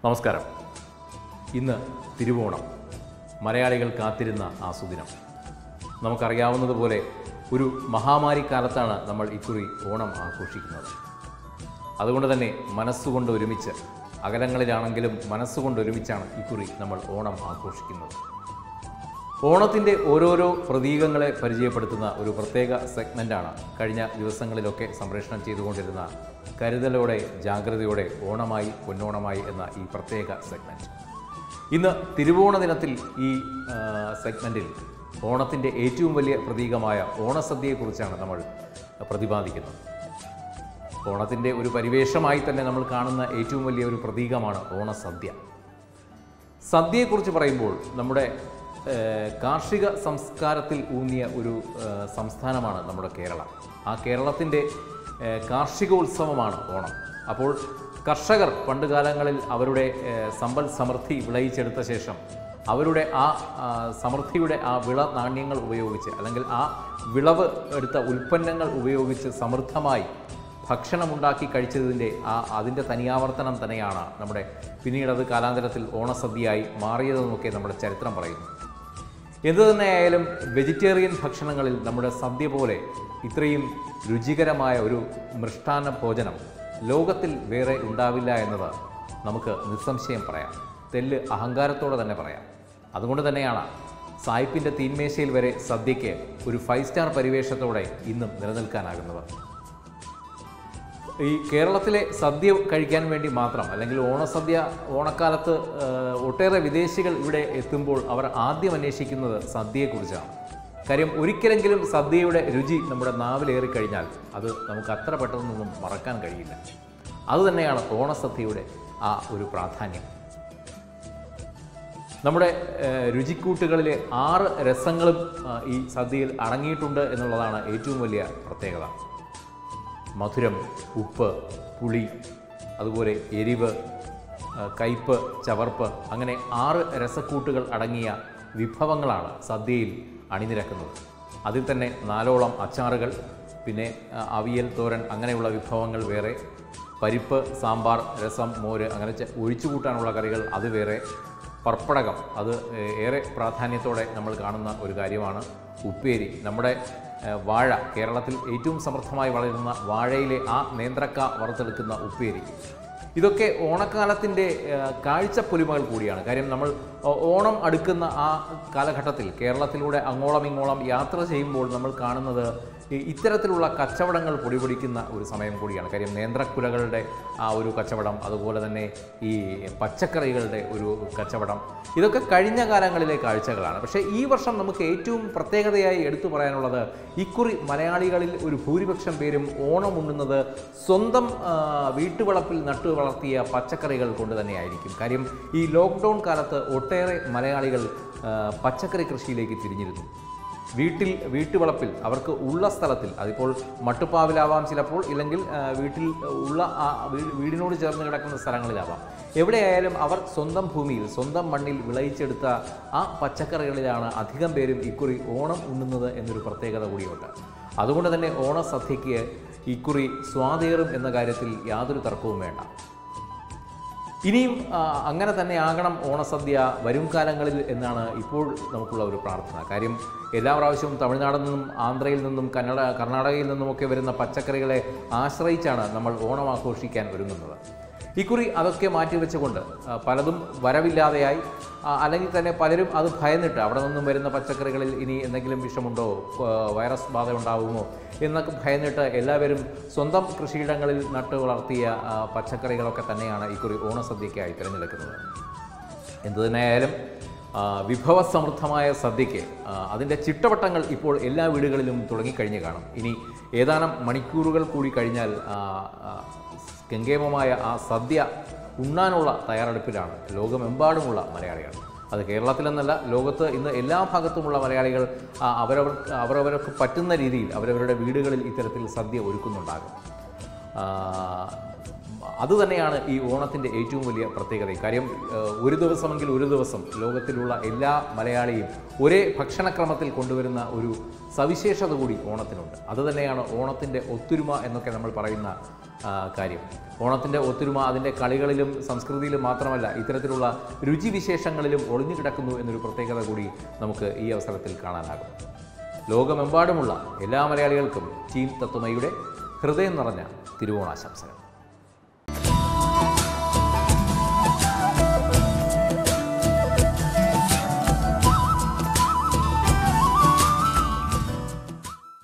നമസ്കാരം ഇന്ന് തിരുവോണം മലയാളികൾ കാത്തിരുന്ന ആ സുദിനം നമുക്കറിയാവുന്നതുപോലെ ഒരു മഹാമാരി കാലത്താണ് നമ്മൾ ഇക്കുറി ഓണം ആഘോഷിക്കുന്നത് അതുകൊണ്ട് തന്നെ മനസ്സുകൊണ്ട് ഒരുമിച്ച് അകലങ്ങളിലാണെങ്കിലും മനസ്സുകൊണ്ട് ഒരുമിച്ചാണ് ഇക്കുറി നമ്മൾ ഓണം ആഘോഷിക്കുന്നത് ഓണത്തിൻ്റെ ഓരോരോ പ്രതീകങ്ങളെ പരിചയപ്പെടുത്തുന്ന ഒരു പ്രത്യേക സെഗ്മെൻ്റാണ് കഴിഞ്ഞ ദിവസങ്ങളിലൊക്കെ സംപ്രേഷണം ചെയ്തുകൊണ്ടിരുന്ന കരുതലോടെ ജാഗ്രതയോടെ ഓണമായി പൊന്നോണമായി എന്ന ഈ പ്രത്യേക സെഗ്മെൻറ്റ് ഇന്ന് തിരുവോണ ദിനത്തിൽ ഈ ആ, സെഗ്മെൻറ്റിൽ ഓണത്തിൻ്റെ ഏറ്റവും വലിയ പ്രതീകമായ ഓണസദ്യയെക്കുറിച്ചാണ് നമ്മൾ പ്രതിപാദിക്കുന്നത് ഓണത്തിൻ്റെ ഒരു പരിവേഷമായി തന്നെ നമ്മൾ കാണുന്ന ഏറ്റവും വലിയ ഒരു പ്രതീകമാണ് ഓണസദ്യ സദ്യയെക്കുറിച്ച് പറയുമ്പോൾ നമ്മുടെ ഏഹ്, കാർഷിക സംസ്കാരത്തിൽ ഊന്നിയ ഒരു ഏഹ്, സംസ്ഥാനമാണ് നമ്മുടെ കേരളം ആ കേരളത്തിൻ്റെ ഏഹ്, കാർഷികോത്സവമാണ് ഓണം അപ്പോൾ കർഷകർ പണ്ട് കാലങ്ങളിൽ അവരുടെ ഏഹ്, സമ്പൽ സമൃദ്ധി വിളയിച്ചെടുത്ത ശേഷം അവരുടെ ആ ആ, സമൃദ്ധിയുടെ ആ വിള നാണ്യങ്ങൾ ഉപയോഗിച്ച് അല്ലെങ്കിൽ ആ വിളവ് എടുത്ത ഉൽപ്പന്നങ്ങൾ ഉപയോഗിച്ച് സമൃദ്ധമായി ഭക്ഷണമുണ്ടാക്കി കഴിച്ചതിൻ്റെ ആ അതിൻ്റെ തനിയാവർത്തനം തന്നെയാണ് നമ്മുടെ പിന്നീട് അത് കാലാന്തരത്തിൽ ഓണസദ്യയായി മാറിയതെന്നൊക്കെ നമ്മുടെ ചരിത്രം പറയുന്നു എന്തു തന്നെയായാലും വെജിറ്റേറിയൻ ഭക്ഷണങ്ങളിൽ നമ്മുടെ സദ്യ പോലെ ഇത്രയും രുചികരമായ ഒരു മൃഷ്ടാന്ന ഭോജനം ലോകത്തിൽ വേറെ ഉണ്ടാവില്ല എന്നത് നമുക്ക് നിസ്സംശയം പറയാം തെല്ല് അഹങ്കാരത്തോടെ തന്നെ പറയാം അതുകൊണ്ട് തന്നെയാണ് സായിപ്പിൻ്റെ തീന്മേശയിൽ വരെ സദ്യയ്ക്ക് ഒരു ഫൈവ് സ്റ്റാർ പരിവേഷത്തോടെ ഇന്നും നിലനിൽക്കാനാകുന്നത് ഈ കേരളത്തിലെ സദ്യ കഴിക്കാൻ വേണ്ടി മാത്രം അല്ലെങ്കിൽ ഓണസദ്യ ഓണക്കാലത്ത് ആ, ഒട്ടേറെ വിദേശികൾ ഇവിടെ എത്തുമ്പോൾ അവർ ആദ്യം അന്വേഷിക്കുന്നത് സദ്യയെക്കുറിച്ചാണ് കാര്യം ഒരിക്കലെങ്കിലും സദ്യയുടെ രുചി നമ്മുടെ നാവിലേറി കഴിഞ്ഞാൽ അത് നമുക്ക് അത്ര പെട്ടെന്നൊന്നും മറക്കാൻ കഴിയില്ല അതുതന്നെയാണ് ഓണസദ്യയുടെ ആ ഒരു പ്രാധാന്യം നമ്മുടെ ഏഹ്, രുചിക്കൂട്ടുകളിലെ ആറ് രസങ്ങളും ആ, ഈ സദ്യയിൽ അടങ്ങിയിട്ടുണ്ട് എന്നുള്ളതാണ് ഏറ്റവും വലിയ പ്രത്യേകത മധുരം ഉപ്പ് പുളി അതുപോലെ എരിവ് ആ, കയ്പ് ചവർപ്പ് അങ്ങനെ ആറ് രസക്കൂട്ടുകൾ അടങ്ങിയ വിഭവങ്ങളാണ് സദ്യയിൽ അണിനിരക്കുന്നത് അതിൽ തന്നെ നാലോളം അച്ചാറുകൾ പിന്നെ ആ, അവിയൽ തോരൻ അങ്ങനെയുള്ള വിഭവങ്ങൾ വേറെ പരിപ്പ് സാമ്പാർ രസം മോര് അങ്ങനെ ചെ- ഒഴിച്ചുകൂട്ടാനുള്ള കറികൾ അത് വേറെ പർപ്പടകം അത് ഏ- ഏറെ പ്രാധാന്യത്തോടെ നമ്മൾ കാണുന്ന ഒരു കാര്യമാണ് ഉപ്പേരി നമ്മുടെ ഏ, വാഴ കേരളത്തിൽ ഏറ്റവും സമൃദ്ധമായി വളരുന്ന വാഴയിലെ ആ നേന്ത്രക്ക വറുത്തെടുക്കുന്ന ഉപ്പേരി ഇതൊക്കെ ഓണക്കാലത്തിൻ്റെ കാഴ്ചപ്പൊലിമകൾ കൂടിയാണ് കാര്യം നമ്മൾ ഓ- ഓണം അടുക്കുന്ന ആ കാലഘട്ടത്തിൽ കേരളത്തിലൂടെ അങ്ങോളം ഇങ്ങോളം യാത്ര ചെയ്യുമ്പോൾ നമ്മൾ കാണുന്നത് ഈ ഇത്തരത്തിലുള്ള കച്ചവടങ്ങൾ പൊടിപൊടിക്കുന്ന ഒരു സമയം കൂടിയാണ് കാര്യം നേന്ത്രക്കുലകളുടെ ആ ഒരു കച്ചവടം അതുപോലെ തന്നെ ഈ പച്ചക്കറികളുടെ ഒരു കച്ചവടം ഇതൊക്കെ കഴിഞ്ഞ കാലങ്ങളിലെ കാഴ്ചകളാണ് പക്ഷേ ഈ വർഷം നമുക്ക് ഏറ്റവും പ്രത്യേകതയായി എടുത്തു പറയാനുള്ളത് ഇക്കുറി മലയാളികളിൽ ഒരു ഭൂരിപക്ഷം പേരും ഓണം ഉണ്ണുന്നത് സ്വന്തം ആ, വീട്ടുവളപ്പിൽ നട്ടു വളർത്തിയ പച്ചക്കറികൾ കൊണ്ട് തന്നെയായിരിക്കും കാര്യം ഈ ലോക്ക്ഡൗൺ കാലത്ത് ഒട്ടേറെ മലയാളികൾ ആ, പച്ചക്കറി കൃഷിയിലേക്ക് തിരിഞ്ഞിരുന്നു വീട്ടിൽ വീട്ടുവളപ്പിൽ അവർക്ക് ഉള്ള സ്ഥലത്തിൽ അതിപ്പോൾ മട്ടുപ്പാവിലാവാം ചിലപ്പോൾ ഇല്ലെങ്കിൽ ആ, വീട്ടിൽ ഉള്ള ആ വീ- വീടിനോട് ചേർന്ന് കിടക്കുന്ന സ്ഥലങ്ങളിലാവാം എവിടെയായാലും അവർ സ്വന്തം ഭൂമിയിൽ സ്വന്തം മണ്ണിൽ വിളയിച്ചെടുത്ത ആ പച്ചക്കറികളിലാണ് അധികം പേരും ഇക്കുറി ഓണം ഉണ്ണുന്നത് എന്നൊരു പ്രത്യേകത കൂടിയുണ്ട് അതുകൊണ്ട് തന്നെ ഓണസദ്യയ്ക്ക് ഇക്കുറി സ്വാതേറും എന്ന കാര്യത്തിൽ യാതൊരു തർക്കവും വേണ്ട ഇനിയും ആ, അങ്ങനെ തന്നെ ആകണം ഓണസദ്യ വരും കാലങ്ങളിൽ എന്നാണ് ഇപ്പോൾ നമുക്കുള്ള ഒരു പ്രാർത്ഥന കാര്യം എല്ലാ പ്രാവശ്യവും തമിഴ്നാടിൽ നിന്നും ആന്ധ്രയിൽ നിന്നും കന്നഡ കർണാടകയിൽ നിന്നുമൊക്കെ വരുന്ന പച്ചക്കറികളെ ആശ്രയിച്ചാണ് നമ്മൾ ഓണം ആഘോഷിക്കാൻ ഒരുങ്ങുന്നത് ഇക്കുറി അതൊക്കെ മാറ്റിവെച്ചുകൊണ്ട് ആ, പലതും വരവില്ലാതെയായി ആ, അല്ലെങ്കിൽ തന്നെ പലരും അത് ഭയന്നിട്ട് അവിടെ നിന്നും വരുന്ന പച്ചക്കറികളിൽ ഇനി എന്തെങ്കിലും വിഷമുണ്ടോ ആ, വൈറസ് ബാധ ഉണ്ടാവുമോ എന്നൊക്കെ ഭയന്നിട്ട് എല്ലാവരും സ്വന്തം കൃഷിയിടങ്ങളിൽ നട്ടു വളർത്തിയ ആ, പച്ചക്കറികളൊക്കെ തന്നെയാണ് ഇക്കുറി ഓണസദ്യക്കായി തിരഞ്ഞെടുക്കുന്നത് എന്തു തന്നെയായാലും ആ, വിഭവസമൃദ്ധമായ സദ്യയ്ക്ക് ആ, അതിൻ്റെ ചിട്ടവട്ടങ്ങൾ ഇപ്പോൾ എല്ലാ വീടുകളിലും തുടങ്ങിക്കഴിഞ്ഞു കാണും ഇനി ഏതാനും മണിക്കൂറുകൾ കൂടി കഴിഞ്ഞാൽ ആ, ആ, കെങ്കേമമായ ആ സദ്യ ഉണ്ണാനുള്ള തയ്യാറെടുപ്പിലാണ് ലോകമെമ്പാടുമുള്ള മലയാളികൾ അത് കേരളത്തിലെന്നല്ല ലോകത്ത് ഇന്ന് എല്ലാ ഭാഗത്തുമുള്ള മലയാളികൾ ആ, അവരവർ അവരവർക്ക് പറ്റുന്ന രീതിയിൽ അവരവരുടെ വീടുകളിൽ ഇത്തരത്തിൽ സദ്യ ഒരുക്കുന്നുണ്ടാകും ആ, അത് തന്നെയാണ് ഈ ഓണത്തിൻ്റെ ഏറ്റവും വലിയ പ്രത്യേകത കാര്യം ആ, ഒരു ദിവസമെങ്കിൽ ഒരു ദിവസം ലോകത്തിലുള്ള എല്ലാ മലയാളിയും ഒരേ ഭക്ഷണക്രമത്തിൽ കൊണ്ടുവരുന്ന ഒരു സവിശേഷത കൂടി ഓണത്തിനുണ്ട് അത് തന്നെയാണ് ഓണത്തിൻ്റെ ഒത്തൊരുമ എന്നൊക്കെ നമ്മൾ പറയുന്ന ആ, കാര്യം ഓണത്തിൻ്റെ ഒത്തൊരുമ അതിൻ്റെ കളികളിലും സംസ്കൃതിയിലും മാത്രമല്ല ഇത്തരത്തിലുള്ള രുചിവിശേഷങ്ങളിലും ഒളിഞ്ഞു കിടക്കുന്നു എന്നൊരു പ്രത്യേകത കൂടി നമുക്ക് ഈ അവസരത്തിൽ കാണാനാകും ലോകമെമ്പാടുമുള്ള എല്ലാ മലയാളികൾക്കും ടീം തത്വമയുടെ ഹൃദയം നിറഞ്ഞ തിരുവോണാശംസകൾ